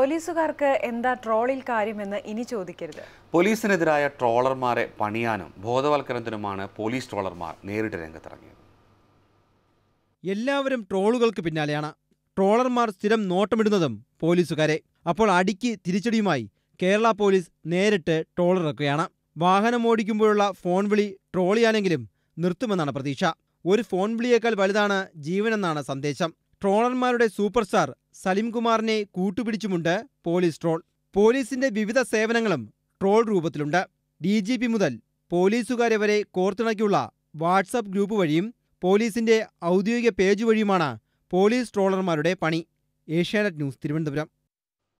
പോലീസുകാർക്ക് എന്താ ട്രോളിൽ കാര്യമെന്ന് ഇനി ചോദിക്കരുത് പോലീസിനെതിരായ ട്രോളർമാരെ പണിയാനും ബോധവൽക്കരണത്തിനുമാണ് പോലീസ് ട്രോളർമാർ നേരിട്ട് രംഗത്തിറങ്ങിയത് എല്ലാവരും ട്രോളുകൾക്ക് പിന്നാലെയാണ് ട്രോളർമാർ സ്ഥിരം നോട്ടമിടുന്നതും പോലീസുകാരെ അപ്പോൾ അടിക്ക് തിരിച്ചടിയുമായി കേരള പോലീസ് നേരിട്ട് ട്രോളിറക്കുകയാണ് വാഹനം ഓടിക്കുമ്പോഴുള്ള ഫോൺ വിളി ട്രോളിയാണെങ്കിലും നിർത്തുമെന്നാണ് പ്രതീക്ഷ ഒരു ഫോൺ വിളിയേക്കാൾ വലുതാണ് ജീവനെന്നാണ് സന്ദേശം ട്രോളർമാരുടെ സൂപ്പർ സ്റ്റാർ സലിംകുമാറിനെ കൂട്ടുപിടിച്ചുമുണ്ട് പോലീസ് ട്രോൾ പോലീസിന്റെ വിവിധ സേവനങ്ങളും ട്രോൾ രൂപത്തിലുണ്ട് ഡി ജി പി മുതൽ പോലീസുകാരെ വരെ കോർത്തിണക്കിയുള്ള വാട്സപ്പ് ഗ്രൂപ്പ് വഴിയും പോലീസിന്റെ ഔദ്യോഗിക പേജ് വഴിയുമാണ് പോലീസ് ട്രോളർമാരുടെ പണി ഏഷ്യാനെറ്റ് ന്യൂസ് തിരുവനന്തപുരം